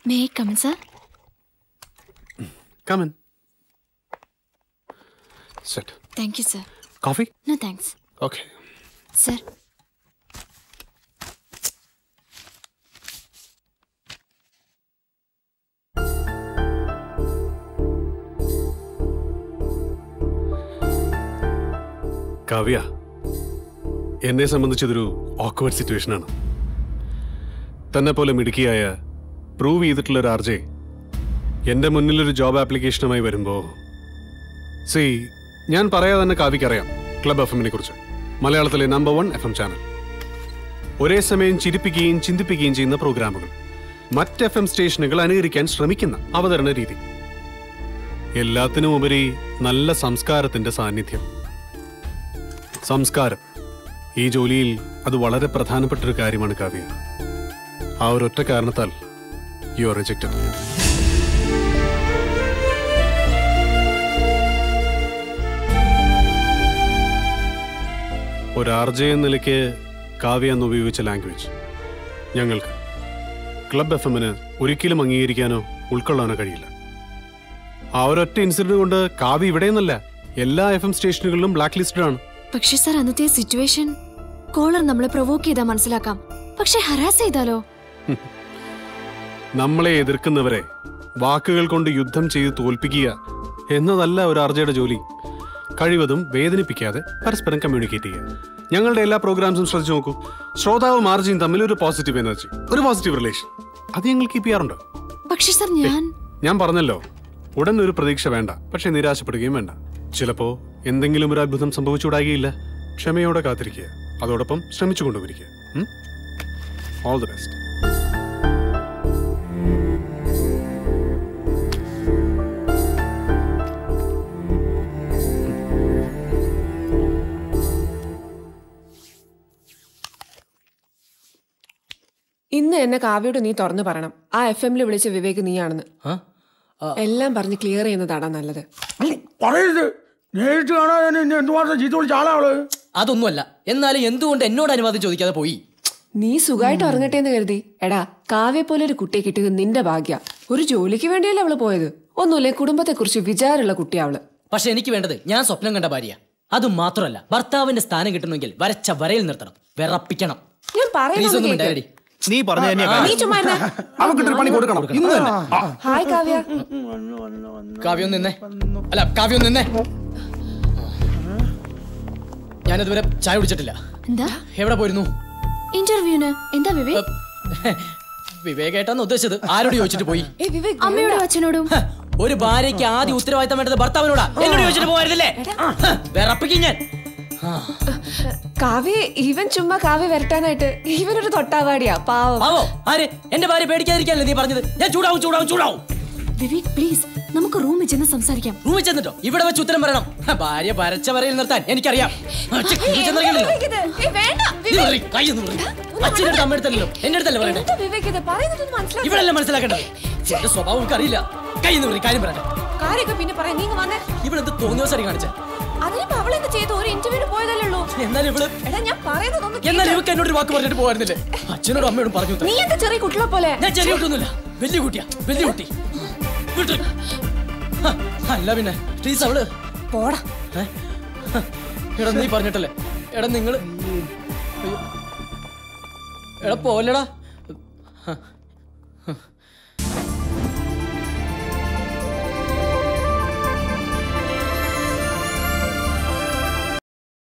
May come in sir Come in. Sit. Thank you sir Coffee? No thanks Okay. Sir Kavya എന്നെ സംബന്ധിച്ചതൊരു awkward സിറ്റുവേഷനാണ് തന്നെ പോലെ മിടുക്കിയായ പ്രൂവ് ചെയ്തിട്ടുള്ള ഒരു ആർജെ എൻ്റെ മുന്നിലൊരു ജോബ് ആപ്ലിക്കേഷനുമായി വരുമ്പോൾ സി ഞാൻ പറയാതെ തന്നെ കാവ്യക്കറിയാം ക്ലബ് എഫ് എമ്മിനെ കുറിച്ച് മലയാളത്തിലെ number one F M channel ഒരേ സമയം ചിരിപ്പിക്കുകയും ചിന്തിപ്പിക്കുകയും ചെയ്യുന്ന പ്രോഗ്രാമുകൾ മറ്റ് എഫ് എം സ്റ്റേഷനുകൾ അനുകരിക്കാൻ ശ്രമിക്കുന്ന അവതരണ രീതി എല്ലാത്തിനും ഉപരി നല്ല സംസ്കാരത്തിന്റെ സാന്നിധ്യം സംസ്കാരം ഈ ജോലിയിൽ അത് വളരെ പ്രധാനപ്പെട്ട ഒരു കാര്യമാണ് കാവ്യ ആ ഒരൊറ്റ കാരണത്താൽ യു ആർ റിജക്റ്റഡ് ഒരു ആർജെ എന്ന നിലയ്ക്ക് കാവ്യ എന്ന് ഉപയോഗിച്ച ലാംഗ്വേജ് ഞങ്ങൾക്ക് ക്ലബ് എഫ് എമ്മിന് ഒരിക്കലും അംഗീകരിക്കാനോ ഉൾക്കൊള്ളാനോ കഴിയില്ല ആ ഒരൊറ്റ ഇൻസിഡന്റ് കൊണ്ട് കാവ്യ ഇവിടെയെന്നല്ല എല്ലാ എഫ് എം സ്റ്റേഷനുകളിലും ബ്ലാക്ക് ലിസ്റ്റഡ് ആണ് പക്ഷെ സർ അന്നത്തെ സിറ്റുവേഷൻ കോളർ നമ്മളെ പ്രൊവോക്ക് ചെയ്താൽ മനസ്സിലാക്കാം പക്ഷെ ഹരാസ് ചെയ്താലോ നമ്മളെ എതിർക്കുന്നവരെ വാക്കുകൾ കൊണ്ട് യുദ്ധം ചെയ്ത് തോൽപ്പിക്കുക എന്നതല്ല ഒരു ആർജയുടെ ജോലി കഴിവതും വേദനിപ്പിക്കാതെ പരസ്പരം കമ്മ്യൂണിക്കേറ്റ് ചെയ്യുക ഞങ്ങളുടെ എല്ലാ പ്രോഗ്രാംസും ശ്രദ്ധിച്ചു നോക്കൂ ശ്രോതാവും ആർജയും തമ്മിൽ ഒരു പോസിറ്റീവ് എനർജി ഒരു പോസിറ്റീവ് റിലേഷൻ അത് ഞങ്ങൾ കീപ്പ് ചെയ്യാറുണ്ട് പക്ഷെ സർ ഞാൻ ഞാൻ പറഞ്ഞല്ലോ ഉടൻ ഒരു പ്രതീക്ഷ വേണ്ട പക്ഷെ നിരാശപ്പെടുകയും വേണ്ട ചിലപ്പോ എന്തെങ്കിലും ഒരു അത്ഭുതം സംഭവിച്ചുകൂടാകുകയില്ല ക്ഷമയോടെ കാത്തിരിക്കുക അതോടൊപ്പം ശ്രമിച്ചുകൊണ്ടുമിരിക്കുക ഓൾ ദി ബെസ്റ്റ് ഇന്ന് എന്നെ കാവ്യോട് നീ തുറന്നു പറയണം ആ എഫ് എമ്മിൽ വിളിച്ച വിവേക് നീയാണെന്ന് എല്ലാം പറഞ്ഞ് ക്ലിയർ ചെയ്യുന്നതാടാ നല്ലത് പറയരുത് നേരിട്ട് കാണാൻ എന്നെ എന്തുമാത്രം ചീത്ത വിളിച്ച ആളാ അവള് അതൊന്നുമല്ല എന്നാലും എന്തുകൊണ്ട് എന്നോട് അനുവാദം ചോദിക്കാതെ പോയി നീ സുഖമായിട്ട് ഉറങ്ങട്ടെ എന്ന് കരുതി എടാ കാവ്യെ പോലെ ഒരു കുട്ടിയെ കിട്ടിയത് നിന്റെ ഭാഗ്യ ഒരു ജോലിക്ക് വേണ്ടിയല്ലേ അവള് പോയത് ഒന്നുമില്ലേ കുടുംബത്തെക്കുറിച്ച് വിചാരമുള്ള കുട്ടിയാ അവള് പക്ഷെ എനിക്ക് വേണ്ടത് ഞാൻ സ്വപ്നം കണ്ട ഭാര്യ അത് മാത്രമല്ല ഭർത്താവിന്റെ സ്ഥാനം കിട്ടണമെങ്കിൽ വരച്ച വരയിൽ നിർത്തണം വിറപ്പിക്കണം ഞാൻ Please ഒന്നും പറയുന്നത് മിണ്ടാതിരി. നീ പറഞ്ഞു തന്നെയാ നീ ചുമ്മാ ഇരുന്നെ. അവക്കിട്ടൊരു പണി കൊടുക്കണം ഇന്ന് തന്നെ ഹായ് കാവ്യ കാവ്യം നിന്നേ അല്ല കാവ്യം നിന്നേ ഞാനിതുവരെ ചായ കുടിച്ചിട്ടില്ല എന്താ എവിടെ പോയിരുന്നു ഇന്റർവ്യൂന് എന്താ വിവേക് വിവേകേട്ടാന്ന് ഉദ്ദേശിച്ചത് ആരോട് ചോദിച്ചിട്ട് പോയി ഏ വിവേക് അമ്മയോടും അച്ഛനോടും ഹ, ഒരു ഭാര്യയ്ക്ക് ആദ്യം ഉത്തരവാദിത്തം വേണ്ടത് ഭർത്താവിനോടാ എന്നോട് ചോദിച്ചിട്ട് പോയിരുന്നില്ലേ വിറപ്പിക്കും ഞാൻ കാവ്യ ഇവൻ ചുമ്മാ കാവ്യ വരട്ടാനായിട്ട് ഇവനൊരു തൊട്ടാവാടിയാ പാവം ആവോ ആര് എന്റെ ഭാര്യ പേടിക്കാതിരിക്കാനല്ലേ നീ പറഞ്ഞത് ഞാൻ ചൂടാവും ചൂടാവും ചൂടാവും വിവേക് പ്ലീസ് നമുക്ക് റൂമിൽ ചെന്ന് സംസാരിക്കാം റൂമിൽ ചെന്നിട്ടോ ഇവിടെ വെച്ച് ഉത്തരം പറയണം ഹ, ഭാര്യ പരച്ച വരയിൽ നിർത്താൻ എനിക്കറിയാം ആ, ഛെ, ഇവിടെ ചെന്നിറങ്ങിയില്ലല്ലോ. വിവേക് ഇത്? ഏയ് വേണ്ട, നീ വിവേക്. പറയ്, കൈ ഒന്ന് പറയ്. അച്ഛൻ്റെ അടുത്ത് അമ്മ അടുത്തല്ലോ എന്റെ അടുത്തല്ലേ പറയണ്ടേ എന്താ വിവേക് ഇത്? പറയുന്നതൊന്ന് മനസ്സിലാക്ക്. ഇവളെല്ലാം മനസ്സിലാക്കേണ്ടത് എന്റെ സ്വഭാവം എനിക്ക് അറിയില്ല കൈ എന്ന് പറയും കാര്യം പറയട്ടെ കാര്യമൊക്കെ പിന്നെ പറയാം നീ ഇങ്ങ് വന്നേ ഇവളെന്ത് തോന്നിയ കാണിച്ച അതിനിപ്പോ അവളെന്ത് ചെയ്തു ഒരു ഇന്റർവ്യൂവിന് പോയതല്ലേ ഉള്ളൂ എന്നാലും ഇവള് എടാ ഞാൻ പറയുന്നതൊന്ന് എന്നാൽ കേൾക്ക്. ഇവക്ക് എന്നോട് ഒരു വാക്ക് പറഞ്ഞിട്ട് പോകായിരുന്നില്ലേ അച്ഛനോടും അമ്മയോടും പറഞ്ഞു നീ എന്താ ചെറിയ കുട്ടികളെ പോലെ ഞാൻ ചെറിയ കുട്ടിയൊന്നുമില്ല വലിയ കുട്ടിയാ വലിയ കുട്ടി വിട്ട്. ഹ, അല്ല പിന്നെ പ്ലീസ് അവള് പോടാ ഏ? ഹ, എടാ നീ പറഞ്ഞിട്ടല്ലേ എടാ നിങ്ങള് അയ്യോ. എടാ പോലടാ